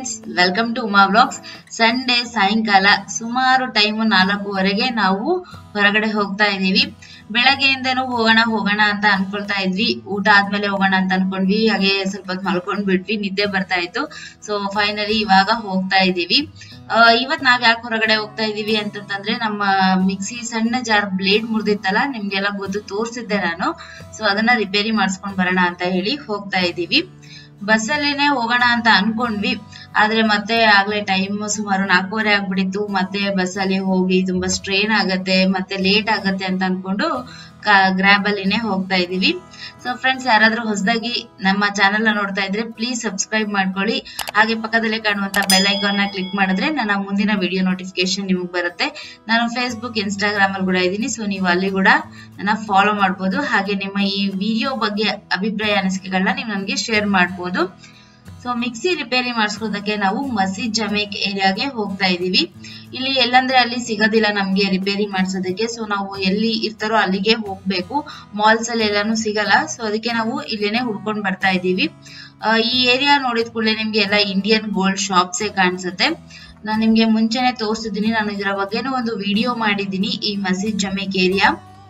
friends welcome to Uma blogs Sunday ಸಾಯಂಕಾಲ ಸುಮಾರು time ನಾಲ್ಕೂವರೆಗೆ ನಾವು ಹೊರಗಡೆ ಹೋಗ್ತಾ ಇದೀವಿ ಬೆಳಗ್ಗೆಯಿಂದನೂ ಹೋಗೋಣ ಹೋಗೋಣ ಅಂತ ಅನ್ಕೊಳ್ತಾ ಇದ್ವಿ ಊಟ ಆದ್ಮೇಲೆ ಹೋಗೋಣ ಅಂತ ಅನ್ಕೊಂಡ್ವಿ ಹಾಗೆ ಸ್ವಲ್ಪ ಹೊತ್ತು ಮಲ್ಕೊಂಡ್ ಬಿಟ್ವಿ ನಿದ್ದೆ ಬರ್ತಾ ಇತ್ತು ಸೊ ಫೈನಲಿ ಇವಾಗ ಹೋಗ್ತಾ ಇದೀವಿ ಆ, ಇವತ್ ನಾವ್ ಯಾಕೆ ಹೊರಗಡೆ ಹೋಗ್ತಾ ಇದೀವಿ ಅಂತಂದ್ರೆ ನಮ್ಮ ಮಿಕ್ಸಿ ಸಣ್ಣ ಜಾರ್ ಬ್ಲೇಡ್ ಮುರಿದಿತ್ತಲ್ಲ ನಿಮ್ಗೆಲ್ಲ ಗೊತ್ತು ತೋರ್ಸಿದ್ದೆ ನಾನು ಸೊ ಅದನ್ನ ರಿಪೇರಿ ಮಾಡಿಸ್ಕೊಂಡ್ ಬರೋಣ ಅಂತ ಹೇಳಿ ಹೋಗ್ತಾ ಇದೀವಿ ಬಸ್ಸಲ್ಲೇನೆ ಹೋಗೋಣ ಅಂತ ಅನ್ಕೊಂಡ್ವಿ ಆದ್ರೆ ಮತ್ತೆ ಆಗ್ಲೇ ಟೈಮ್ ಸುಮಾರು ನಾಲ್ಕೂವರೆ ಆಗ್ಬಿಟ್ಟಿತ್ತು ಮತ್ತೆ ಬಸ್ಸಲ್ಲಿ ಹೋಗಿ ತುಂಬಾ ಸ್ಟ್ರೇನ್ ಆಗತ್ತೆ ಮತ್ತೆ ಲೇಟ್ ಆಗತ್ತೆ ಅಂತ ಅನ್ಕೊಂಡು ಗ್ರಾಬ್ ಅಲ್ಲಿನೇ ಹೋಗ್ತಾ ಇದೀವಿ ಸೊ ಫ್ರೆಂಡ್ಸ್ ಯಾರಾದ್ರೂ ಹೊಸದಾಗಿ ನಮ್ಮ ಚಾನೆಲ್ ನೋಡ್ತಾ ಇದ್ರೆ ಪ್ಲೀಸ್ ಸಬ್ಸ್ಕ್ರೈಬ್ ಮಾಡ್ಕೊಳ್ಳಿ ಹಾಗೆ ಪಕ್ಕದಲ್ಲೇ ಕಾಣುವಂತ ಬೆಲ್ ಐಕಾನ್ ನ ಕ್ಲಿಕ್ ಮಾಡಿದ್ರೆ ನನ್ನ ಮುಂದಿನ ವಿಡಿಯೋ ನೋಟಿಫಿಕೇಶನ್ ನಿಮಗೆ ಬರುತ್ತೆ ನಾನು ಫೇಸ್ಬುಕ್ ಇನ್ಸ್ಟಾಗ್ರಾಮ್ ಅಲ್ಲಿ ಕೂಡ ಇದ್ದೀನಿ ಸೊ ನೀವು ಅಲ್ಲಿ ಕೂಡ ನನ್ನ ಫಾಲೋ ಮಾಡ್ಬೋದು ಹಾಗೆ ನಿಮ್ಮ ಈ ವಿಡಿಯೋ ಬಗ್ಗೆ ಅಭಿಪ್ರಾಯ ಅನಿಸಿಕೆಗಳನ್ನ ನೀವು ನನಗೆ ಶೇರ್ ಮಾಡ್ಬೋದು ಸೊ ಮಿಕ್ಸಿ ರಿಪೇರಿ ಮಾಡಿಸ್ಕೋದಕ್ಕೆ ನಾವು ಮಸೀದ್ ಜಮೇಕ್ ಏರಿಯಾಗೆ ಹೋಗ್ತಾ ಇದೀವಿ ಇಲ್ಲಿ ಎಲ್ಲಂದ್ರೆ ಅಲ್ಲಿ ಸಿಗೋದಿಲ್ಲ ನಮ್ಗೆ ರಿಪೇರಿ ಮಾಡ್ಸೋದಕ್ಕೆ ಸೊ ನಾವು ಎಲ್ಲಿ ಇರ್ತಾರೋ ಅಲ್ಲಿಗೆ ಹೋಗ್ಬೇಕು ಮಾಲ್ಸ್ ಅಲ್ಲಿ ಎಲ್ಲಾನು ಸಿಗಲ್ಲ ಸೊ ಅದಕ್ಕೆ ನಾವು ಇಲ್ಲೇನೆ ಹುಡ್ಕೊಂಡ್ ಬರ್ತಾ ಇದೀವಿ ಆ, ಈ ಏರಿಯಾ ನೋಡಿದ ಕೂಡಲೇ ನಿಮ್ಗೆ ಎಲ್ಲ ಇಂಡಿಯನ್ ಗೋಲ್ಡ್ ಶಾಪ್ಸೇ ಕಾಣಿಸುತ್ತೆ ನಾನು ನಿಮ್ಗೆ ಮುಂಚೆನೆ ತೋರಿಸಿದ್ದೀನಿ ನಾನು ಇದರ ಬಗ್ಗೆನೂ ಒಂದು ವಿಡಿಯೋ ಮಾಡಿದ್ದೀನಿ ಈ ಮಸೀದ್ ಜಮೇಕ್ ಏರಿಯಾ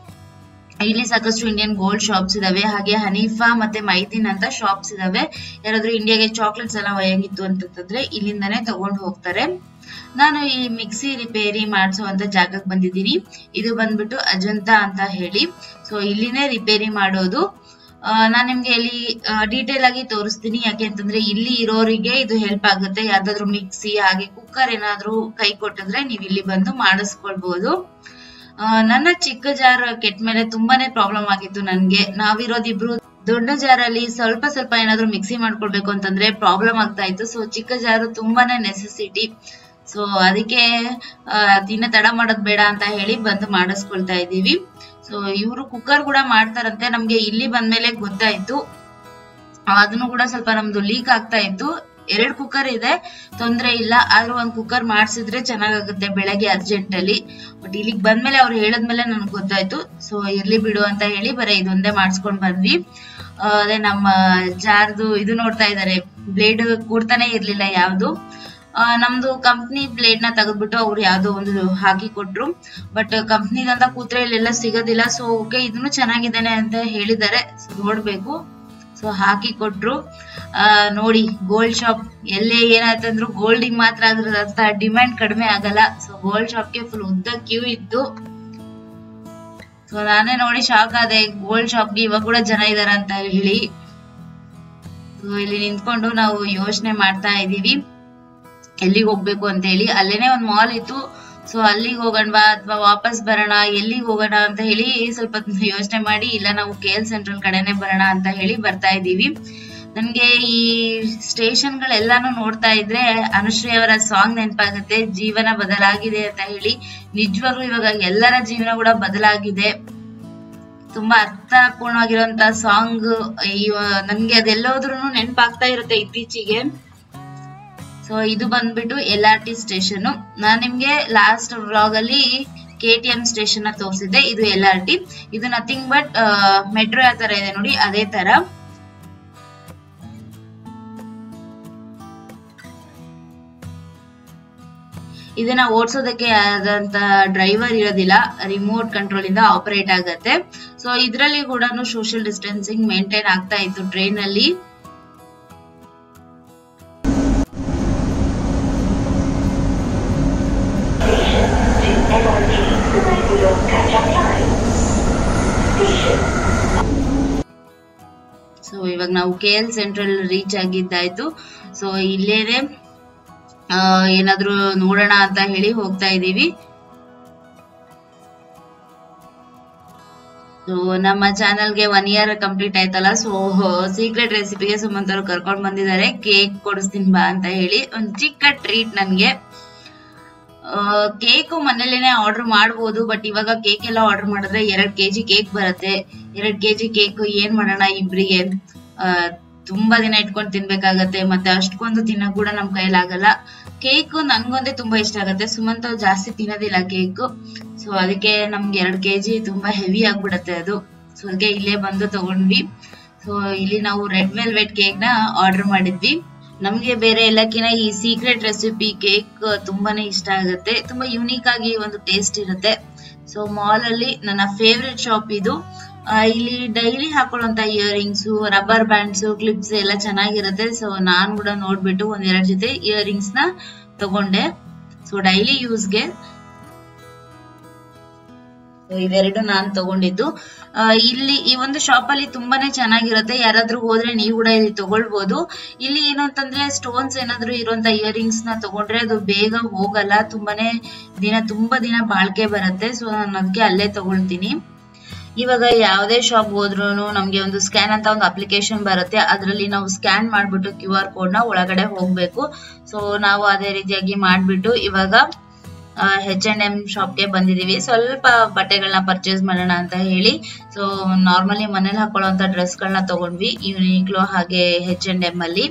ಇಲ್ಲಿ ಸಾಕಷ್ಟು ಇಂಡಿಯನ್ ಗೋಲ್ಡ್ ಶಾಪ್ಸ್ ಇದಾವೆ ಹಾಗೆ ಹನೀಫಾ ಮತ್ತೆ ಮೈದಿನ್ ಅಂತ ಶಾಪ್ಸ್ ಇದಾವೆ ಯಾರಾದ್ರೂ ಇಂಡಿಯಾಗೆ ಚಾಕ್ಲೇಟ್ಸ್ ಎಲ್ಲ ಒಯ್ಯಂಗಿತ್ತು ಅಂತಂದ್ರೆ ಇಲ್ಲಿಂದಾನೇ ತಗೊಂಡು ಹೋಗ್ತಾರೆ ನಾನು ಈ ಮಿಕ್ಸಿ ರಿಪೇರಿ ಮಾಡಿಸುವಂತ ಜಾಗಕ್ಕೆ ಬಂದಿದ್ದೀನಿ ಇದು ಬಂದ್ಬಿಟ್ಟು ಅಜಂತಾ ಅಂತ ಹೇಳಿ ಸೊ ಇಲ್ಲಿನೇ ರಿಪೇರಿ ಮಾಡೋದು ನಾನು ನಿಮ್ಗೆ ಇಲ್ಲಿ ಡೀಟೇಲ್ ಆಗಿ ತೋರಿಸ್ತೀನಿ ಯಾಕೆ ಅಂತಂದ್ರೆ ಇಲ್ಲಿ ಇರೋರಿಗೆ ಇದು ಹೆಲ್ಪ್ ಆಗುತ್ತೆ ಯಾವ್ದಾದ್ರು ಮಿಕ್ಸಿ ಹಾಗೆ ಕುಕ್ಕರ್ ಏನಾದ್ರೂ ಕೈ ಕೊಟ್ಟಿದ್ರೆ ನೀವು ಇಲ್ಲಿ ಬಂದು ಮಾಡಿಸ್ಕೊಳ್ಬಹುದು ಆ, ನನ್ನ ಚಿಕ್ಕ ಜಾರ್ ಕೆಟ್ಟ ಮೇಲೆ ತುಂಬಾನೇ ಪ್ರಾಬ್ಲಮ್ ಆಗಿತ್ತು ನನ್ಗೆ ನಾವಿರೋದಿಬ್ರು ದೊಡ್ಡ ಜಾರಲ್ಲಿ ಸ್ವಲ್ಪ ಸ್ವಲ್ಪ ಏನಾದ್ರೂ ಮಿಕ್ಸಿ ಮಾಡ್ಕೊಳ್ಬೇಕು ಅಂತಂದ್ರೆ ಪ್ರಾಬ್ಲಮ್ ಆಗ್ತಾ ಇತ್ತು ಸೊ ಚಿಕ್ಕ ಜಾರು ತುಂಬಾನೇ ನೆಸೆಸಿಟಿ ಸೊ ಅದಕ್ಕೆ ಆ, ಇನ್ನ ತಡ ಮಾಡೋದ್ ಬೇಡ ಅಂತ ಹೇಳಿ ಬಂದು ಮಾಡಿಸ್ಕೊಳ್ತಾ ಇದೀವಿ ಸೊ ಇವರು ಕುಕ್ಕರ್ ಕೂಡ ಮಾಡ್ತಾರಂತೆ ನಮ್ಗೆ ಇಲ್ಲಿ ಬಂದ್ಮೇಲೆ ಗೊತ್ತಾಯ್ತು ಅದನ್ನು ಕೂಡ ಸ್ವಲ್ಪ ನಮ್ದು ಲೀಕ್ ಆಗ್ತಾ ಇತ್ತು ಎರಡ್ ಕುಕ್ಕರ್ ಇದೆ ತೊಂದ್ರೆ ಇಲ್ಲ ಆದ್ರೂ ಒಂದ್ ಕುಕ್ಕರ್ ಮಾಡ್ಸಿದ್ರೆ ಚೆನ್ನಾಗಾಗುತ್ತೆ ಬೆಳಗ್ಗೆ ಅರ್ಜೆಂಟ್ ಅಲ್ಲಿ ಬಟ್ ಇಲ್ಲಿಗ್ ಬಂದ್ಮೇಲೆ ಅವ್ರು ಹೇಳದ್ಮೇಲೆ ನನ್ಗೆ ಗೊತ್ತಾಯ್ತು ಸೊ ಇರ್ಲಿ ಬಿಡು ಅಂತ ಹೇಳಿ ಬರೀ ಇದೊಂದೇ ಮಾಡಿಸ್ಕೊಂಡ್ ಬಂದ್ವಿ ಆ, ಅದೇ ನಮ್ಮ ಜಾರ್ದು ಇದು ನೋಡ್ತಾ ಇದಾರೆ ಬ್ಲೇಡ್ ಕೂಡ್ತಾನೆ ಇರ್ಲಿಲ್ಲ ಯಾವ್ದು ಆ, ನಮ್ದು ಕಂಪ್ನಿ ಬ್ಲೇಡ್ ನ ತೆಗೆದ್ಬಿಟ್ಟು ಅವ್ರು ಯಾವ್ದೋ ಒಂದು ಹಾಕಿ ಕೊಟ್ರು ಬಟ್ ಕಂಪ್ನಿದಂತ ಕೂತ್ರೆ ಇಲ್ಲೆಲ್ಲ ಸಿಗೋದಿಲ್ಲ ಸೊ ಓಕೆ ಇದನ್ನು ಚೆನ್ನಾಗಿದ್ದಾನೆ ಅಂತ ಹೇಳಿದ್ದಾರೆ ಸೊ ನೋಡ್ಬೇಕು ಸೊ ಹಾಕಿ ಕೊಟ್ರು ಆ, ನೋಡಿ ಗೋಲ್ಡ್ ಶಾಪ್ ಎಲ್ಲೇ ಏನಾಯ್ತಂದ್ರು ಗೋಲ್ಡಿಗೆ ಮಾತ್ರ ಅದ್ರದಂತ ಡಿಮ್ಯಾಂಡ್ ಕಡಿಮೆ ಆಗಲ್ಲ ಸೊ ಗೋಲ್ಡ್ ಶಾಪ್ಗೆ ಫುಲ್ ಉದ್ದ ಕ್ಯೂ ಇತ್ತು ಸೊ ನಾನೇ ನೋಡಿ ಶಾಕ್ ಆದೆ ಗೋಲ್ಡ್ ಶಾಪ್ಗೆ ಇವಾಗ ಕೂಡ ಜನ ಇದಾರ ಅಂತ ಹೇಳಿ ಸೊ ಇಲ್ಲಿ ನಿಂತ್ಕೊಂಡು ನಾವು ಯೋಚನೆ ಮಾಡ್ತಾ ಇದೀವಿ ಎಲ್ಲಿಗೆ ಹೋಗ್ಬೇಕು ಅಂತ ಹೇಳಿ ಅಲ್ಲೇನೆ ಒಂದ್ ಮಾಲ್ ಇತ್ತು ಸೊ ಅಲ್ಲಿಗೆ ಹೋಗೋಣವಾ ಅಥವಾ ವಾಪಸ್ ಬರೋಣ ಎಲ್ಲಿಗೆ ಹೋಗೋಣ ಅಂತ ಹೇಳಿ ಸ್ವಲ್ಪ ಯೋಚನೆ ಮಾಡಿ ಇಲ್ಲ ನಾವು ಕೆ ಎಲ್ ಸೆಂಟ್ರಲ್ ಕಡೆನೆ ಬರೋಣ ಅಂತ ಹೇಳಿ ಬರ್ತಾ ಇದೀವಿ ನನ್ಗೆ ಈ ಸ್ಟೇಷನ್ ಗಳೆಲ್ಲಾನು ನೋಡ್ತಾ ಇದ್ರೆ ಅನುಶ್ರೀ ಅವರ ಸಾಂಗ್ ನೆನಪಾಗುತ್ತೆ ಜೀವನ ಬದಲಾಗಿದೆ ಅಂತ ಹೇಳಿ ನಿಜವಾಗ್ಲೂ ಇವಾಗ ಎಲ್ಲರ ಜೀವನ ಕೂಡ ಬದಲಾಗಿದೆ ತುಂಬಾ ಅರ್ಥಪೂರ್ಣವಾಗಿರುವಂತ ಸಾಂಗ್ ನನ್ಗೆ ಅದೆಲ್ಲೋದ್ರೂ ನೆನಪಾಗ್ತಾ ಇರುತ್ತೆ ಇತ್ತೀಚೆಗೆ ಸೊ ಇದು ಬಂದ್ಬಿಟ್ಟು ಎಲ್ ಆರ್ ಟಿ ಸ್ಟೇಷನ್ ನಾನ್ ನಿಮ್ಗೆ ಲಾಸ್ಟ್ ವ್ಲಾಗ್ ಅಲ್ಲಿ ಕೆ ಟಿ ಎಂ ಸ್ಟೇಷನ್ ತೋರಿಸಿದ್ದೆ ಇದು ಎಲ್ ಆರ್ ಟಿ ಇದು ನಥಿಂಗ್ ಬಟ್ ಮೆಟ್ರೋ ಯಾವ ತರ ಇದೆ ನೋಡಿ ಅದೇ ತರ ಇದನ್ನ ಓಡಿಸೋದಕ್ಕೆ ಆದಂತ ಡ್ರೈವರ್ ಇರೋದಿಲ್ಲ ರಿಮೋಟ್ ಕಂಟ್ರೋಲ್ ಇಂದ ಆಪರೇಟ್ ಆಗತ್ತೆ ಸೊ ಇದ್ರಲ್ಲಿ ಕೂಡ ಸೋಷಿಯಲ್ ಡಿಸ್ಟೆನ್ಸಿಂಗ್ ಮೇಂಟೈನ್ ಆಗ್ತಾ ಇತ್ತು ಟ್ರೈನ್ ಅಲ್ಲಿ ಸೊ ಇವಾಗ ನಾವು ಕೆ ಎಲ್ ಸೆಂಟ್ರಲ್ ರೀಚ್ ಆಗಿದ್ದಾಯ್ತು ಸೊ ಇಲ್ಲೇನೆ ಆ, ಏನಾದ್ರೂ ನೋಡೋಣ ಅಂತ ಹೇಳಿ ಹೋಗ್ತಾ ಇದೀವಿ ಸೊ ನಮ್ಮ ಚಾನಲ್ಗೆ ಒನ್ ಇಯರ್ ಕಂಪ್ಲೀಟ್ ಆಯ್ತಲ್ಲ ಸೊ ಸೀಕ್ರೆಟ್ ರೆಸಿಪಿಗೆ ಸುಮಂತ್ ಅವರು ಕರ್ಕೊಂಡ್ ಬಂದಿದ್ದಾರೆ ಕೇಕ್ ಕೊಡಿಸ್ತೀನಿ ಬಾ ಅಂತ ಹೇಳಿ ಒಂದ್ ಚಿಕ್ಕ ಟ್ರೀಟ್ ನನ್ಗೆ ಕೇಕು ಮನೇಲೇನೆ ಆರ್ಡರ್ ಮಾಡ್ಬೋದು ಬಟ್ ಇವಾಗ ಕೇಕ್ ಎಲ್ಲ ಆರ್ಡರ್ ಮಾಡಿದ್ರೆ ಎರಡ್ ಕೆಜಿ ಕೇಕ್ ಬರುತ್ತೆ ಎರಡ್ ಕೆಜಿ ಕೇಕ್ ಏನ್ ಮಾಡೋಣ ಇಬ್ರಿಗೆ ಆ, ತುಂಬಾ ದಿನ ಇಟ್ಕೊಂಡು ತಿನ್ಬೇಕಾಗತ್ತೆ ಮತ್ತೆ ಅಷ್ಟಕ್ಕೊಂದು ತಿನ್ನಕ್ ಕೂಡ ನಮ್ ಕೈಲಾಗಲ್ಲ ಕೇಕ್ ನನ್ಗೊಂದೇ ತುಂಬಾ ಇಷ್ಟ ಆಗತ್ತೆ ಸುಮಂತ್ ಅವ್ರು ಜಾಸ್ತಿ ತಿನ್ನೋದಿಲ್ಲ ಕೇಕ್ ಸೊ ಅದಕ್ಕೆ ನಮ್ಗೆ ಎರಡ್ ಕೆಜಿ ತುಂಬಾ ಹೆವಿ ಆಗ್ಬಿಡತ್ತೆ ಅದು ಸೊ ಅದಕ್ಕೆ ಇಲ್ಲೇ ಬಂದು ತಗೊಂಡ್ವಿ ಸೊ ಇಲ್ಲಿ ನಾವು ರೆಡ್ ವೆಲ್ವೆಟ್ ಕೇಕ್ ನ ಆರ್ಡರ್ ಮಾಡಿದ್ವಿ ನಮ್ಗೆ ಬೇರೆ ಎಲ್ಲಕ್ಕಿಂತ ಈ ಸೀಕ್ರೆಟ್ ರೆಸಿಪಿ ಕೇಕ್ ತುಂಬಾನೇ ಇಷ್ಟ ಆಗುತ್ತೆ ತುಂಬಾ ಯುನೀಕ್ ಆಗಿ ಒಂದು ಟೇಸ್ಟ್ ಇರುತ್ತೆ ಸೊ ಮಾಲ್ ಅಲ್ಲಿ ನನ್ನ ಫೇವ್ರೆಟ್ ಶಾಪ್ ಇದು ಆ, ಇಲ್ಲಿ ಡೈಲಿ ಹಾಕೊಳ್ಳುವಂತ ಇಯರಿಂಗ್ಸ್ ರಬ್ಬರ್ ಬ್ಯಾಂಡ್ಸ್ ಕ್ಲಿಪ್ಸ್ ಎಲ್ಲ ಚೆನ್ನಾಗಿರುತ್ತೆ ಸೊ ನಾನ್ ಕೂಡ ನೋಡ್ಬಿಟ್ಟು ಒಂದೆರಡು ಜೊತೆ ಇಯರಿಂಗ್ಸ್ ನ ತಗೊಂಡೆ ಸೊ ಡೈಲಿ ಯೂಸ್ಗೆ So, ಇವೆರಡು ನಾನ್ ತಗೊಂಡಿದ್ದು ಆ, ಇಲ್ಲಿ ಈ ಒಂದು ಶಾಪ್ ಅಲ್ಲಿ ತುಂಬಾನೇ ಚೆನ್ನಾಗಿರುತ್ತೆ ಯಾರಾದ್ರೂ ಹೋದ್ರೆ ನೀವು ಕೂಡ ಇಲ್ಲಿ ತಗೊಳ್ಬಹುದು ಇಲ್ಲಿ ಏನು ಅಂತಂದ್ರೆ ಸ್ಟೋನ್ಸ್ ಏನಾದ್ರು ಇರುವಂತ ಇಯರಿಂಗ್ಸ್ ನ ತಗೊಂಡ್ರೆ ಅದು ಬೇಗ ಹೋಗಲ್ಲ ತುಂಬಾನೇ ದಿನ ತುಂಬಾ ದಿನ ಬಾಳ್ಕೆ ಬರುತ್ತೆ ಸೊ ನಾನು ಅದಕ್ಕೆ ಅಲ್ಲೇ ತಗೊಳ್ತೀನಿ ಇವಾಗ ಯಾವುದೇ ಶಾಪ್ ಹೋದ್ರು ನಮ್ಗೆ ಒಂದು ಸ್ಕ್ಯಾನ್ ಅಂತ ಒಂದು ಅಪ್ಲಿಕೇಶನ್ ಬರುತ್ತೆ ಅದರಲ್ಲಿ ನಾವು ಸ್ಕ್ಯಾನ್ ಮಾಡ್ಬಿಟ್ಟು ಕ್ಯೂ ಆರ್ ಕೋಡ್ ನ ಒಳಗಡೆ ಹೋಗ್ಬೇಕು ಸೊ ನಾವು ಅದೇ ರೀತಿಯಾಗಿ ಮಾಡ್ಬಿಟ್ಟು ಇವಾಗ ಹೆಚ್ ಅಂಡ್ ಎಂ ಶಾಪ್ಗೆ ಬಂದಿದೀವಿ ಸ್ವಲ್ಪ ಬಟ್ಟೆಗಳನ್ನ ಪರ್ಚೇಸ್ ಮಾಡೋಣ ಅಂತ ಹೇಳಿ ಸೊ ನಾರ್ಮಲಿ ಮನೇಲಿ ಹಾಕೊಳ್ಳುವಂತ ಡ್ರೆಸ್ಗಳನ್ನ ತಗೊಂಡ್ವಿ ಯೂನಿಕ್ಲೋ ಹಾಗೆ ಹೆಚ್ ಅಂಡ್ ಎಂ ಅಲ್ಲಿ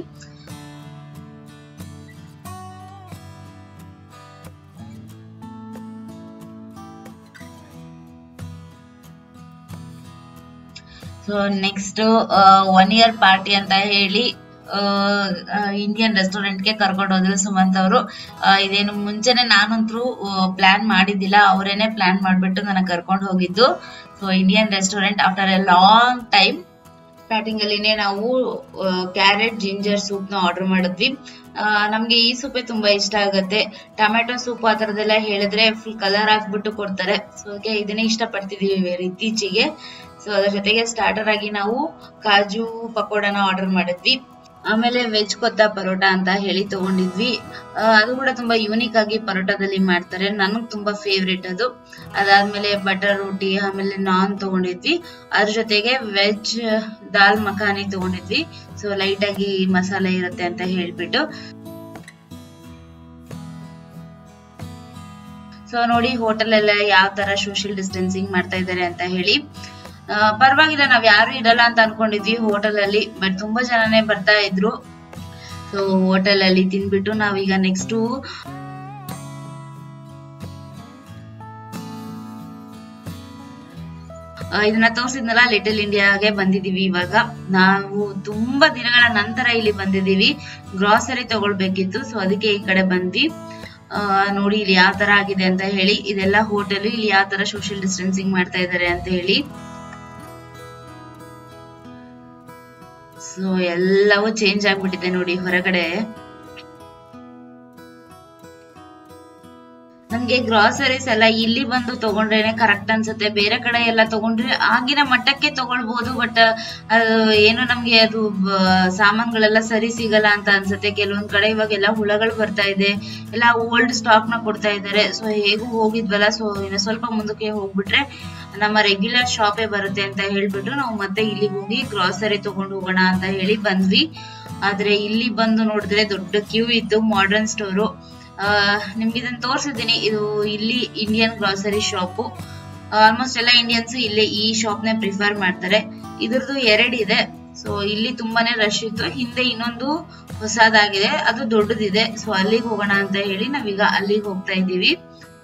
so next one year party ಅಂತ ಹೇಳಿ ಇಂಡಿಯನ್ ರೆಸ್ಟೋರೆಂಟ್ಗೆ ಕರ್ಕೊಂಡು ಹೋದ್ರು ಸುಮಂತ್ ಅವರು ಇದೇನು ಮುಂಚೆನೆ ನಾನಂತರೂ ಪ್ಲಾನ್ ಮಾಡಿದ್ದಿಲ್ಲ ಅವರೇನೆ ಪ್ಲಾನ್ ಮಾಡ್ಬಿಟ್ಟು ನನಗೆ ಕರ್ಕೊಂಡು ಹೋಗಿದ್ದು so Indian restaurant after a long time starting ಅಲ್ಲಿನೇ ನಾವು ಕ್ಯಾರೆಟ್ ಜಿಂಜರ್ ಸೂಪ್ ನ ಆರ್ಡರ್ ಮಾಡಿದ್ವಿ ಆ, ನಮ್ಗೆ ಈ ಸೂಪೇ ತುಂಬಾ ಇಷ್ಟ ಆಗುತ್ತೆ ಟೊಮ್ಯಾಟೊ ಸೂಪ್ ಆ ತರದೆಲ್ಲ ಹೇಳಿದ್ರೆ ಫುಲ್ ಕಲರ್ ಹಾಕ್ಬಿಟ್ಟು ಕೊಡ್ತಾರೆ ಸೊ ಅದಕ್ಕೆ ಇದನ್ನೇ ಇಷ್ಟ ಪಡ್ತಿದೀವಿ ಇತ್ತೀಚೆಗೆ ಸೊ ಅದ್ರ ಜೊತೆಗೆ ಸ್ಟಾರ್ಟರ್ ಆಗಿ ನಾವು ಕಾಜು ಪಕೋಡನ ಆರ್ಡರ್ ಮಾಡಿದ್ವಿ ಆಮೇಲೆ ವೆಜ್ ಕೊತ್ತ ಪರೋಟ ಅಂತ ಹೇಳಿ ತಗೊಂಡಿದ್ವಿ ಆ, ಅದು ಕೂಡ ತುಂಬಾ ಯೂನಿಕ್ ಆಗಿ ಪರೋಟದಲ್ಲಿ ಮಾಡ್ತಾರೆ ನನಗ್ ತುಂಬಾ ಫೇವ್ರೇಟ್ ಅದು ಅದಾದ್ಮೇಲೆ ಬಟರ್ ರೋಟಿ ಆಮೇಲೆ ನಾನ್ ತಗೊಂಡಿದ್ವಿ ಅದ್ರ ಜೊತೆಗೆ ವೆಜ್ ದಾಲ್ ಮಖಾನಿ ತಗೊಂಡಿದ್ವಿ ಸೊ ಲೈಟ್ ಆಗಿ ಮಸಾಲೆ ಇರುತ್ತೆ ಅಂತ ಹೇಳ್ಬಿಟ್ಟು ಸೊ ನೋಡಿ ಹೋಟೆಲ್ ಎಲ್ಲ ಯಾವ ತರ ಸೋಷಿಯಲ್ ಡಿಸ್ಟೆನ್ಸಿಂಗ್ ಮಾಡ್ತಾ ಇದ್ದಾರೆ ಅಂತ ಹೇಳಿ ಆ, ಪರವಾಗಿಲ್ಲ ನಾವ್ ಯಾರು ಇರಲ್ಲ ಅಂತ ಅನ್ಕೊಂಡಿದ್ವಿ ಹೋಟೆಲ್ ಅಲ್ಲಿ ಬಟ್ ತುಂಬಾ ಜನನೇ ಬರ್ತಾ ಇದ್ರು ಸೊ ಹೋಟೆಲ್ ಅಲ್ಲಿ ತಿನ್ಬಿಟ್ಟು ನಾವೀಗ ನೆಕ್ಸ್ಟ್ ಇದನ್ನ ತೋರಿಸಿದ್ನಲ್ಲ ಲಿಟಲ್ ಇಂಡಿಯಾಗೆ ಬಂದಿದೀವಿ ಇವಾಗ ನಾವು ತುಂಬಾ ದಿನಗಳ ನಂತರ ಇಲ್ಲಿ ಬಂದಿದೀವಿ ಗ್ರಾಸರಿ ತಗೊಳ್ಬೇಕಿತ್ತು ಸೊ ಅದಕ್ಕೆ ಈ ಕಡೆ ಬಂದ್ವಿ ಆ, ನೋಡಿ ಇಲ್ಲಿ ಯಾವ ತರ ಆಗಿದೆ ಅಂತ ಹೇಳಿ ಇದೆಲ್ಲ ಹೋಟೆಲ್ ಇಲ್ಲಿ ಯಾವ ತರ ಸೋಷಿಯಲ್ ಡಿಸ್ಟೆನ್ಸಿಂಗ್ ಮಾಡ್ತಾ ಇದ್ದಾರೆ ಅಂತ ಹೇಳಿ ಸೊ ಎಲ್ಲವೂ ಚೇಂಜ್ ಆಗ್ಬಿಟ್ಟಿದೆ ನೋಡಿ ಹೊರಗಡೆ ನಮ್ಗೆ ಗ್ರಾಸರೀಸ್ ಎಲ್ಲ ಇಲ್ಲಿ ಬಂದು ತಗೊಂಡ್ರೇನೆ ಕರೆಕ್ಟ್ ಅನ್ಸುತ್ತೆ ಬೇರೆ ಕಡೆ ಎಲ್ಲ ತಗೊಂಡ್ರೆ ಆಗಿನ ಮಟ್ಟಕ್ಕೆ ತಗೊಳ್ಬಹುದು ಬಟ್ ಅದು ಏನು ನಮ್ಗೆ ಅದು ಬ- ಸಾಮಾನ್ಗಳೆಲ್ಲ ಸರಿ ಸಿಗಲ್ಲ ಅಂತ ಅನ್ಸುತ್ತೆ ಕೆಲವೊಂದ್ ಕಡೆ ಇವಾಗೆಲ್ಲ ಹುಳಗಳು ಬರ್ತಾ ಇದೆ ಎಲ್ಲ ಓಲ್ಡ್ ಸ್ಟಾಕ್ ನ ಕೊಡ್ತಾ ಇದ್ದಾರೆ ಸೊ ಹೇಗೂ ಹೋಗಿದ್ವಲ್ಲ ಸೊ ಇನ್ನು ಸ್ವಲ್ಪ ಮುಂದಕ್ಕೆ ಹೋಗ್ಬಿಟ್ರೆ ನಮ್ಮ ರೆಗ್ಯುಲರ್ ಶಾಪೇ ಬರುತ್ತೆ ಅಂತ ಹೇಳ್ಬಿಟ್ಟು ನಾವು ಮತ್ತೆ ಇಲ್ಲಿಗೆ ಹೋಗಿ ಗ್ರಾಸರಿ ತಗೊಂಡು ಹೋಗೋಣ ಅಂತ ಹೇಳಿ ಬಂದ್ವಿ ಆದ್ರೆ ಇಲ್ಲಿ ಬಂದು ನೋಡಿದ್ರೆ ದೊಡ್ಡ ಕ್ಯೂ ಇತ್ತು ಮಾಡರ್ನ್ ಸ್ಟೋರು ನಿಮ್ಗೆ ಇದನ್ನ ತೋರ್ಸಿದ್ದೀನಿ ಇದು ಇಲ್ಲಿ ಇಂಡಿಯನ್ ಗ್ರಾಸರಿ ಶಾಪು ಆಲ್ಮೋಸ್ಟ್ ಎಲ್ಲ ಇಂಡಿಯನ್ಸ್ ಇಲ್ಲೇ ಈ ಶಾಪ್ ನೇ ಪ್ರಿಫರ್ ಮಾಡ್ತಾರೆ ಇದ್ರದ್ದು ಎರಡಿದೆ ಸೊ ಇಲ್ಲಿ ತುಂಬಾನೇ ರಶ್ ಇತ್ತು ಹಿಂದೆ ಇನ್ನೊಂದು ಹೊಸದಾಗಿದೆ ಅದು ದೊಡ್ಡದಿದೆ ಸೊ ಅಲ್ಲಿಗೆ ಹೋಗೋಣ ಅಂತ ಹೇಳಿ ನಾವೀಗ ಅಲ್ಲಿಗೆ ಹೋಗ್ತಾ ಇದ್ದೀವಿ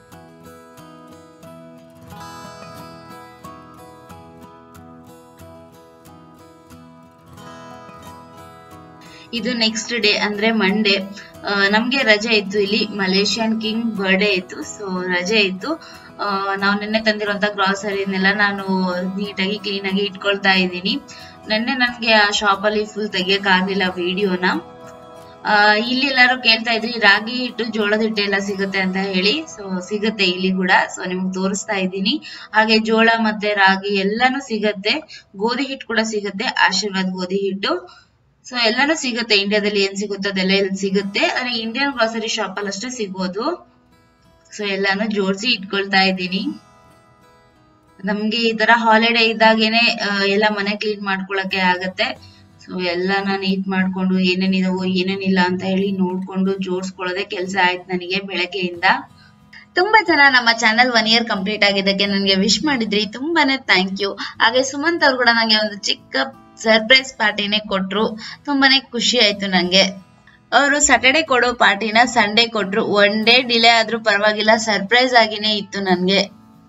ಇದು ನೆಕ್ಸ್ಟ್ ಡೇ ಅಂದ್ರೆ ಮಂಡೇ ನಮ್ಗೆ ರಜೆ ಇತ್ತು ಇಲ್ಲಿ ಮಲೇಷಿಯನ್ ಕಿಂಗ್ ಬರ್ಡೇ ಇತ್ತು ಸೊ ರಜೆ ಇತ್ತು ಆ, ನಾವು ನಿನ್ನೆ ತಂದಿರುವಂತ ಗ್ರಾಸರಿನೆಲ್ಲ ನಾನು ನೀಟಾಗಿ ಕ್ಲೀನ್ ಆಗಿ ಇಟ್ಕೊಳ್ತಾ ಇದ್ದೀನಿ ನಿನ್ನೆ ನನ್ಗೆ ಆ ಶಾಪ್ ಅಲ್ಲಿ ಫುಲ್ ತೆಗಿಯಕ್ ಆಗ್ಲಿಲ್ಲ ವಿಡಿಯೋನ ಇಲ್ಲಿ ಎಲ್ಲಾರು ಕೇಳ್ತಾ ಇದ್ರಿ ರಾಗಿ ಹಿಟ್ಟು ಜೋಳದ ಹಿಟ್ಟು ಎಲ್ಲ ಸಿಗುತ್ತೆ ಅಂತ ಹೇಳಿ ಸೊ ಸಿಗುತ್ತೆ ಇಲ್ಲಿ ಕೂಡ ಸೊ ನಿಮ್ಗೆ ತೋರಿಸ್ತಾ ಇದ್ದೀನಿ ಹಾಗೆ ಜೋಳ ಮತ್ತೆ ರಾಗಿ ಎಲ್ಲಾನು ಸಿಗತ್ತೆ ಗೋಧಿ ಹಿಟ್ಟು ಕೂಡ ಸಿಗುತ್ತೆ ಆಶೀರ್ವಾದ್ ಗೋಧಿ ಹಿಟ್ಟು ಸೊ ಎಲ್ಲಾನು ಸಿಗುತ್ತೆ ಇಂಡಿಯಾದಲ್ಲಿ ಏನ್ ಸಿಗುತ್ತೋ ಅದೆಲ್ಲ ಇಲ್ಲಿ ಸಿಗುತ್ತೆ ಆದ್ರೆ ಇಂಡಿಯನ್ ಗ್ರಾಸರಿ ಶಾಪ್ ಅಲ್ಲಿ ಅಷ್ಟೇ ಸಿಗೋದು ಸೊ ಎಲ್ಲಾನು ಜೋಡಿಸಿ ಇಟ್ಕೊಳ್ತಾ ಇದ್ದೀನಿ ನಮ್ಗೆ ಈ ತರ ಹಾಲಿಡೇ ಇದ್ದಾಗೇನೆ ಆ, ಎಲ್ಲ ಮನೆ ಕ್ಲೀನ್ ಮಾಡ್ಕೊಳಕ್ಕೆ ಆಗತ್ತೆ ಸೊ ಎಲ್ಲಾನ ನೀಟ್ ಮಾಡ್ಕೊಂಡು ಏನೇನಿದಾವೋ ಏನೇನಿಲ್ಲ ಅಂತ ಹೇಳಿ ನೋಡ್ಕೊಂಡು ಜೋಡಿಸ್ಕೊಳ್ಳೋದೇ ಕೆಲಸ ಆಯ್ತು ನನಗೆ ಬೆಳಗ್ಗೆಯಿಂದ ತುಂಬಾ ಜನ ನಮ್ಮ ಚಾನೆಲ್ ಒನ್ ಇಯರ್ ಕಂಪ್ಲೀಟ್ ಆಗಿದ್ದಕ್ಕೆ ನನಗೆ ವಿಶ್ ಮಾಡಿದ್ರಿ ತುಂಬಾನೇ ಥ್ಯಾಂಕ್ ಯು ಹಾಗೆ ಸುಮಂತ್ ಅವ್ರು ಕೂಡ ನಂಗೆ ಒಂದು ಚಿಕ್ಕ ಸರ್ಪ್ರೈಸ್ ಪಾರ್ಟಿನೇ ಕೊಟ್ರು ತುಂಬಾನೇ ಖುಷಿ ಆಯ್ತು ನಂಗೆ ಅವರು ಸ್ಯಾಟರ್ಡೆ ಕೊಡೋ ಪಾರ್ಟಿನ ಸಂಡೇ ಕೊಟ್ರು ಒನ್ ಡೇ ಡಿಲೇ ಆದ್ರೂ ಪರವಾಗಿಲ್ಲ ಸರ್ಪ್ರೈಸ್ ಆಗಿನೇ ಇತ್ತು ನನ್ಗೆ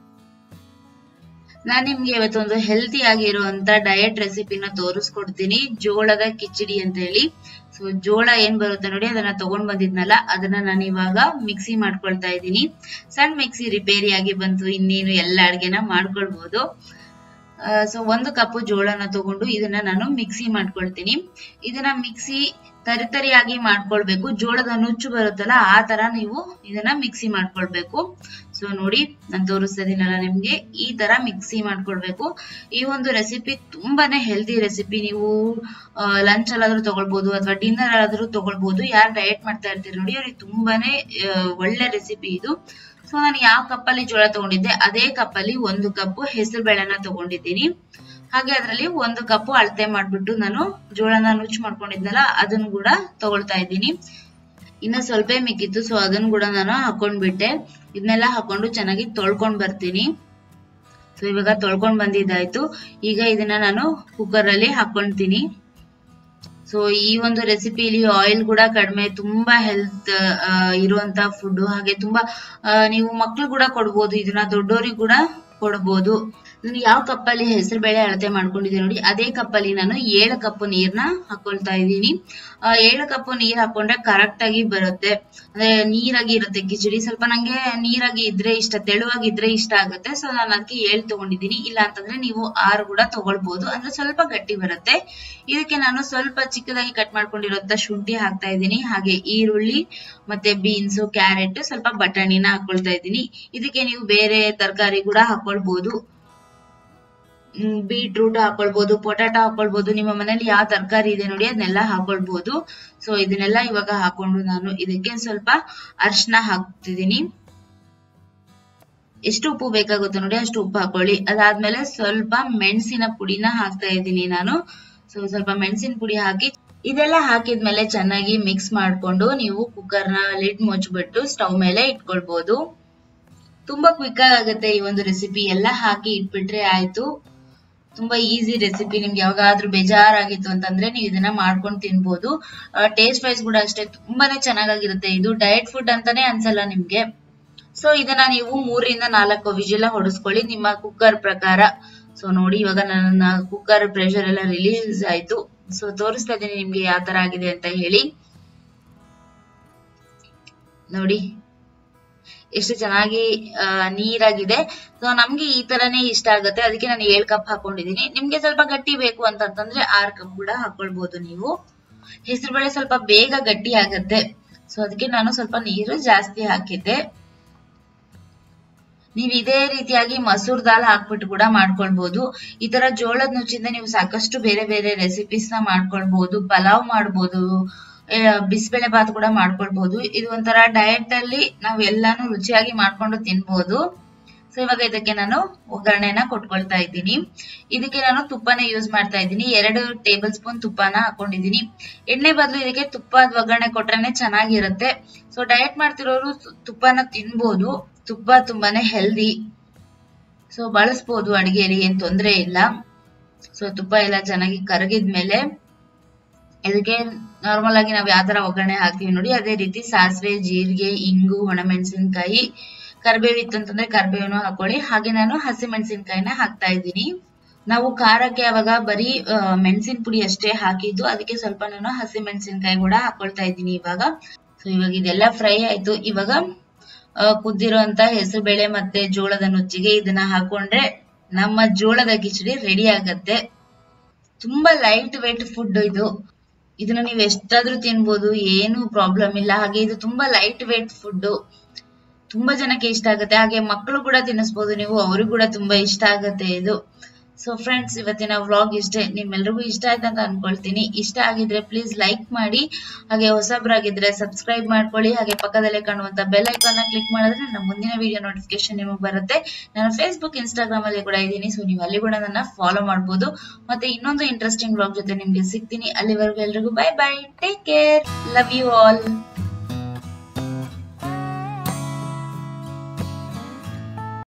ನಾನ್ ನಿಮ್ಗೆ ಇವತ್ತೊಂದು ಹೆಲ್ತಿ ಆಗಿರುವಂತ ಡಯಟ್ ರೆಸಿಪಿನ ತೋರಿಸ್ಕೊಡ್ತೀನಿ ಜೋಳದ ಕಿಚಡಿ ಅಂತ ಹೇಳಿ ಸೊ ಜೋಳ ಏನ್ ಬರುತ್ತೆ ನೋಡಿ ಅದನ್ನ ತಗೊಂಡ್ ಬಂದಿದ್ನಲ್ಲ ಅದನ್ನ ನಾನು ಇವಾಗ ಮಿಕ್ಸಿ ಮಾಡ್ಕೊಳ್ತಾ ಇದ್ದೀನಿ ಸಣ್ಣ ಮಿಕ್ಸಿ ರಿಪೇರಿಯಾಗಿ ಬಂತು ಇನ್ನೇನು ಎಲ್ಲ ಅಡ್ಗೆನ ಮಾಡ್ಕೊಳ್ಬಹುದು ಸೊ ಒಂದು ಕಪ್ಪು ಜೋಳನ ತಗೊಂಡು ಇದನ್ನ ನಾನು ಮಿಕ್ಸಿ ಮಾಡ್ಕೊಳ್ತೀನಿ ಇದನ್ನ ಮಿಕ್ಸಿ ತರಿತರಿಯಾಗಿ ಮಾಡ್ಕೊಳ್ಬೇಕು ಜೋಳದ ನುಚ್ಚು ಬರುತ್ತಲ್ಲ ಆ ತರ ನೀವು ಇದನ್ನ ಮಿಕ್ಸಿ ಮಾಡ್ಕೊಳ್ಬೇಕು ಸೊ ನೋಡಿ ನಾನು ತೋರಿಸ್ತಾ ಇದೀನಲ್ಲ ನಿಮ್ಗೆ ಈ ತರ ಮಿಕ್ಸಿ ಮಾಡ್ಕೊಳ್ಬೇಕು ಈ ಒಂದು ರೆಸಿಪಿ ತುಂಬಾನೇ ಹೆಲ್ದಿ ರೆಸಿಪಿ ನೀವು ಲಂಚ್ ಅಲ್ಲಾದ್ರೂ ತಗೊಳ್ಬಹುದು ಅಥವಾ ಡಿನ್ನರ್ ಆದ್ರೂ ತಗೊಳ್ಬಹುದು ಯಾರು ಡಯಟ್ ಮಾಡ್ತಾ ಇರ್ತೀರಿ ನೋಡಿ ಅವ್ರಿಗೆ ತುಂಬಾನೇ ಆ, ಒಳ್ಳೆ ರೆಸಿಪಿ ಇದು ಸೊ ನಾನು ಯಾವ ಕಪ್ಪಲ್ಲಿ ಜೋಳ ತಗೊಂಡಿದ್ದೆ ಅದೇ ಕಪ್ಪಲ್ಲಿ ಒಂದು ಕಪ್ ಹೆಸರು ಬೇಳೆನ ತಗೊಂಡಿದ್ದೀನಿ ಹಾಗೆ ಅದರಲ್ಲಿ ಒಂದು ಕಪ್ ಅಳತೆ ಮಾಡ್ಬಿಟ್ಟು ನಾನು ಜೋಳನ ನುಚ್ಚು ಮಾಡ್ಕೊಂಡಿದ್ನಲ್ಲ ಅದನ್ನು ಕೂಡ ತಗೊಳ್ತಾ ಇದ್ದೀನಿ ಇನ್ನ ಸ್ವಲ್ಪ ಮಿಕ್ಕಿತ್ತು ಸೊ ಅದನ್ನು ಕೂಡ ನಾನು ಹಾಕೊಂಡ್ಬಿಟ್ಟೆ ಇದನ್ನೆಲ್ಲ ಹಾಕೊಂಡು ಚೆನ್ನಾಗಿ ತೊಳ್ಕೊಂಡ್ ಬರ್ತೀನಿ ಸೊ ಇವಾಗ ತೊಳ್ಕೊಂಡ್ ಬಂದಿದ್ದಾಯ್ತು ಈಗ ಇದನ್ನ ನಾನು ಕುಕ್ಕರ್ ಅಲ್ಲಿ ಹಾಕೊಂತೀನಿ ಸೊ ಈ ಒಂದು ರೆಸಿಪಿಲಿ ಆಯಿಲ್ ಕೂಡ ಕಡಿಮೆ ತುಂಬಾ ಹೆಲ್ತ್ ಇರುವಂತ ಫುಡ್ ಹಾಗೆ ತುಂಬಾ ಆ, ನೀವು ಮಕ್ಳು ಕೂಡ ಕೊಡ್ಬೋದು ಇದನ್ನ ದೊಡ್ಡೋರಿಗೆ ಕೂಡ ಕೊಡ್ಬೋದು ನಾನು ಯಾವ ಕಪ್ಪಲ್ಲಿ ಹೆಸರು ಬೇಳೆ ಅಳತೆ ಮಾಡ್ಕೊಂಡಿದ್ದೀನಿ ನೋಡಿ ಅದೇ ಕಪ್ಪಲ್ಲಿ ನಾನು ಏಳು ಕಪ್ ನೀರ್ನ ಹಾಕೊಳ್ತಾ ಇದ್ದೀನಿ ಆ, ಏಳು ಕಪ್ ನೀರ್ ಹಾಕೊಂಡ್ರೆ ಕರೆಕ್ಟ್ ಆಗಿ ಬರುತ್ತೆ ಅಂದ್ರೆ ನೀರಾಗಿ ಇರುತ್ತೆ ಕಿಚಡಿ ಸ್ವಲ್ಪ ನಂಗೆ ನೀರಾಗಿ ಇದ್ರೆ ಇಷ್ಟ ತೆಳುವಾಗಿದ್ರೆ ಇಷ್ಟ ಆಗುತ್ತೆ ಸೊ ನಾನು ಅದಕ್ಕೆ ಏಳು ತಗೊಂಡಿದ್ದೀನಿ ಇಲ್ಲ ಅಂತಂದ್ರೆ ನೀವು ಆರು ಕೂಡ ತಗೊಳ್ಬಹುದು ಅಂದ್ರೆ ಸ್ವಲ್ಪ ಗಟ್ಟಿ ಬರುತ್ತೆ ಇದಕ್ಕೆ ನಾನು ಸ್ವಲ್ಪ ಚಿಕ್ಕದಾಗಿ ಕಟ್ ಮಾಡ್ಕೊಂಡಿರೋಂತ ಶುಂಠಿ ಹಾಕ್ತಾ ಇದ್ದೀನಿ ಹಾಗೆ ಈರುಳ್ಳಿ ಮತ್ತೆ ಬೀನ್ಸ್ ಕ್ಯಾರೆಟ್ ಸ್ವಲ್ಪ ಬಟಾಣಿನ ಹಾಕೊಳ್ತಾ ಇದ್ದೀನಿ ಇದಕ್ಕೆ ನೀವು ಬೇರೆ ತರಕಾರಿ ಕೂಡ ಹಾಕೊಳ್ಬಹುದು ಬೀಟ್ರೂಟ್ ಹಾಕೊಳ್ಬಹುದು ಪೊಟಾಟೊ ಹಾಕೊಳ್ಬಹುದು ನಿಮ್ಮ ಮನೇಲಿ ಯಾವ ತರಕಾರಿ ಇದೆ ನೋಡಿ ಅದನ್ನೆಲ್ಲ ಹಾಕೊಳ್ಬಹುದು ಸೊ ಇದನ್ನೆಲ್ಲ ಇವಾಗ ಹಾಕೊಂಡು ನಾನು ಇದಕ್ಕೆ ಸ್ವಲ್ಪ ಅರ್ಶನ ಹಾಕ್ತಿದ್ದೀನಿ ಎಷ್ಟು ಉಪ್ಪು ಬೇಕಾಗುತ್ತೋ ನೋಡಿ ಅಷ್ಟು ಉಪ್ಪು ಹಾಕೊಳ್ಳಿ ಅದಾದ್ಮೇಲೆ ಸ್ವಲ್ಪ ಮೆಣಸಿನ ಪುಡಿನ ಹಾಕ್ತಾ ಇದ್ದೀನಿ ನಾನು ಸೊ ಸ್ವಲ್ಪ ಮೆಣಸಿನ ಪುಡಿ ಹಾಕಿ ಇದೆಲ್ಲ ಹಾಕಿದ್ಮೇಲೆ ಚೆನ್ನಾಗಿ ಮಿಕ್ಸ್ ಮಾಡ್ಕೊಂಡು ನೀವು ಕುಕ್ಕರ್ನ ಲಿಡ್ ಮುಚ್ಚಿಬಿಟ್ಟು ಸ್ಟವ್ ಮೇಲೆ ಇಟ್ಕೊಳ್ಬಹುದು ತುಂಬಾ ಕ್ವಿಕ್ ಆಗುತ್ತೆ ಈ ಒಂದು ರೆಸಿಪಿ ಎಲ್ಲ ಹಾಕಿ ಇಟ್ಬಿಟ್ರೆ ಆಯ್ತು ತುಂಬಾ ಈಸಿ ರೆಸಿಪಿ ನಿಮ್ಗೆ ಯಾವಾಗಾದ್ರೂ ಬೇಜಾರಾಗಿತ್ತು ಅಂತಂದ್ರೆ ನೀವು ಇದನ್ನ ಮಾಡ್ಕೊಂಡು ತಿನ್ಬೋದು ಟೇಸ್ಟ್ ವೈಸ್ ಕೂಡ ಅಷ್ಟೇ ತುಂಬಾನೇ ಚೆನ್ನಾಗಿರುತ್ತೆ ಇದು ಡಯಟ್ ಫುಡ್ ಅಂತಾನೆ ಅನ್ಸಲ್ಲ ನಿಮ್ಗೆ ಸೊ ಇದನ್ನ ನೀವು ಮೂರರಿಂದ ನಾಲ್ಕು ವಿಜಿಲ ಹೊಡಿಸ್ಕೊಳ್ಳಿ ನಿಮ್ಮ ಕುಕ್ಕರ್ ಪ್ರಕಾರ ಸೊ ನೋಡಿ ಇವಾಗ ನನ್ನ ಕುಕ್ಕರ್ ಪ್ರೆಷರ್ ಎಲ್ಲ ರಿಲೀಸ್ ಆಯ್ತು ಸೊ ತೋರಿಸ್ತಾ ಇದ್ದೀನಿ ನಿಮ್ಗೆ ಯಾವ ತರ ಆಗಿದೆ ಅಂತ ಹೇಳಿ ನೋಡಿ ಎಷ್ಟು ಚೆನ್ನಾಗಿ ಆ, ನೀರಾಗಿದೆ ಸೊ ನಮ್ಗೆ ಈ ತರನೇ ಇಷ್ಟ ಆಗುತ್ತೆ ಅದಕ್ಕೆ ನಾನು ಏಳ್ ಕಪ್ ಹಾಕೊಂಡಿದೀನಿ ನಿಮ್ಗೆ ಸ್ವಲ್ಪ ಗಟ್ಟಿ ಬೇಕು ಅಂತಂತಂದ್ರೆ ಆರ್ ಕಪ್ ಕೂಡ ಹಾಕೊಳ್ಬಹುದು ನೀವು ಹೆಸರುಬೇಳೆ ಸ್ವಲ್ಪ ಬೇಗ ಗಟ್ಟಿ ಆಗತ್ತೆ ಸೊ ಅದಕ್ಕೆ ನಾನು ಸ್ವಲ್ಪ ನೀರು ಜಾಸ್ತಿ ಹಾಕಿದ್ದೆ ನೀವು ಇದೇ ರೀತಿಯಾಗಿ ಮಸೂರ್ ದಾಲ್ ಹಾಕ್ಬಿಟ್ಟು ಕೂಡ ಮಾಡ್ಕೊಳ್ಬಹುದು ಈ ತರ ಜೋಳದ ನುಚ್ಚಿಂದ ನೀವು ಸಾಕಷ್ಟು ಬೇರೆ ಬೇರೆ ರೆಸಿಪೀಸ್ ನ ಮಾಡ್ಕೊಳ್ಬಹುದು ಪಲಾವ್ ಮಾಡ್ಬೋದು ಆ, ಬಿಸಿಬೇಳೆ ಬಾತ್ ಕೂಡ ಮಾಡ್ಕೊಳ್ಬಹುದು ಇದು ಒಂಥರ ಡಯಟ್ ಅಲ್ಲಿ ನಾವು ಎಲ್ಲಾನು ರುಚಿಯಾಗಿ ಮಾಡ್ಕೊಂಡು ತಿನ್ಬಹುದು ಸೊ ಇವಾಗ ಇದಕ್ಕೆ ನಾನು ಒಗ್ಗರಣೆನ ಕೊಟ್ಕೊಳ್ತಾ ಇದ್ದೀನಿ ಇದಕ್ಕೆ ನಾನು ತುಪ್ಪನ ಯೂಸ್ ಮಾಡ್ತಾ ಇದ್ದೀನಿ ಎರಡು ಟೇಬಲ್ ಸ್ಪೂನ್ ತುಪ್ಪನ ಹಾಕೊಂಡಿದ್ದೀನಿ ಎಣ್ಣೆ ಬದಲು ಇದಕ್ಕೆ ತುಪ್ಪದ ಒಗ್ಗರಣೆ ಕೊಟ್ರೇನೆ ಚೆನ್ನಾಗಿರುತ್ತೆ ಸೊ ಡಯಟ್ ಮಾಡ್ತಿರೋರು ತು- ತುಪ್ಪನ ತಿನ್ಬೋದು ತುಪ್ಪ ತುಂಬಾನೇ ಹೆಲ್ದಿ ಸೊ ಬಳಸ್ಬೋದು ಅಡಿಗೆಯಲ್ಲಿ ಏನ್ ತೊಂದ್ರೆ ಇಲ್ಲ ಸೊ ತುಪ್ಪ ಎಲ್ಲ ಚೆನ್ನಾಗಿ ಕರಗಿದ್ಮೇಲೆ ಇದಕ್ಕೆ ನಾರ್ಮಲ್ ಆಗಿ ನಾವ್ ಯಾವ ತರ ಒಗ್ಗರಣೆ ಹಾಕ್ತೀವಿ ನೋಡಿ ಅದೇ ರೀತಿ ಸಾಸಿವೆ ಜೀರಿಗೆ ಇಂಗು ಒಣಮೆಣಸಿನ್ಕಾಯಿ ಕರಿಬೇವು ಇತ್ತು ಅಂತಂದ್ರೆ ಕರಿಬೇವನ್ನು ಹಾಕೊಳ್ಳಿ ಹಾಗೆ ನಾನು ಹಸಿ ಮೆಣಸಿನ್ಕಾಯಿನ ಹಾಕ್ತಾ ಇದ್ದೀನಿ ನಾವು ಖಾರಕ್ಕೆ ಅವಾಗ ಬರೀ ಮೆಣಸಿನ ಪುಡಿ ಅಷ್ಟೇ ಹಾಕಿದ್ದು ಅದಕ್ಕೆ ಸ್ವಲ್ಪ ನಾನು ಹಸಿ ಮೆಣಸಿನ್ಕಾಯಿ ಕೂಡ ಹಾಕೊಳ್ತಾ ಇದ್ದೀನಿ ಇವಾಗ ಸೊ ಇವಾಗ ಇದೆಲ್ಲ ಫ್ರೈ ಆಯ್ತು ಇವಾಗ ಆ, ಕುದ್ದಿರೋಂತ ಹೆಸರು ಬೇಳೆ ಮತ್ತೆ ಜೋಳದ ನುಚ್ಚಿಗೆ ಇದನ್ನ ಹಾಕೊಂಡ್ರೆ ನಮ್ಮ ಜೋಳದ ಕಿಚಡಿ ರೆಡಿ ಆಗತ್ತೆ ತುಂಬಾ ಲೈಟ್ ವೇಟ್ ಫುಡ್ ಇದು ಇದನ್ನ ನೀವು ಎಷ್ಟಾದ್ರೂ ತಿನ್ಬೋದು ಏನು ಪ್ರಾಬ್ಲಮ್ ಇಲ್ಲ ಹಾಗೆ ಇದು ತುಂಬಾ ಲೈಟ್ ವೇಟ್ ಫುಡ್ ತುಂಬಾ ಜನಕ್ಕೆ ಇಷ್ಟ ಆಗುತ್ತೆ ಹಾಗೆ ಮಕ್ಕಳು ಕೂಡ ತಿನ್ನಿಸ್ಬೋದು ನೀವು ಅವ್ರಿಗೂ ಕೂಡ ತುಂಬಾ ಇಷ್ಟ ಆಗುತ್ತೆ ಇದು ಸೊ ಫ್ರೆಂಡ್ಸ್ ಇವತ್ತಿನ ವ್ಲಾಗ್ ಇಷ್ಟೇ ನಿಮ್ಮೆಲ್ರಿಗೂ ಇಷ್ಟ ಆಯ್ತು ಅಂತ ಅನ್ಕೊಳ್ತೀನಿ ಇಷ್ಟ ಆಗಿದ್ರೆ ಪ್ಲೀಸ್ ಲೈಕ್ ಮಾಡಿ ಹಾಗೆ ಹೊಸಬ್ರಾಗಿದ್ರೆ ಸಬ್ಸ್ಕ್ರೈಬ್ ಮಾಡ್ಕೊಳ್ಳಿ ಹಾಗೆ ಪಕ್ಕದಲ್ಲೇ ಕಾಣುವಂತ ಬೆಲ್ ಐಕಾನ್ ಕ್ಲಿಕ್ ಮಾಡಿದ್ರೆ ನನ್ನ ಮುಂದಿನ ವಿಡಿಯೋ ನೋಟಿಫಿಕೇಶನ್ ನಿಮಗೆ ಬರುತ್ತೆ ನಾನು ಫೇಸ್ಬುಕ್ ಇನ್ಸ್ಟಾಗ್ರಾಮ್ ಅಲ್ಲಿ ಕೂಡ ಇದ್ದೀನಿ ಸೊ ನೀವು ಅಲ್ಲಿ ಕೂಡ ನನ್ನ ಫಾಲೋ ಮಾಡ್ಬೋದು ಮತ್ತೆ ಇನ್ನೊಂದು ಇಂಟ್ರೆಸ್ಟಿಂಗ್ ವ್ಲಾಗ್ ಜೊತೆ ನಿಮ್ಗೆ ಸಿಗ್ತೀನಿ ಅಲ್ಲಿವರೆಗೂ ಎಲ್ರಿಗೂ bye bye take care love you all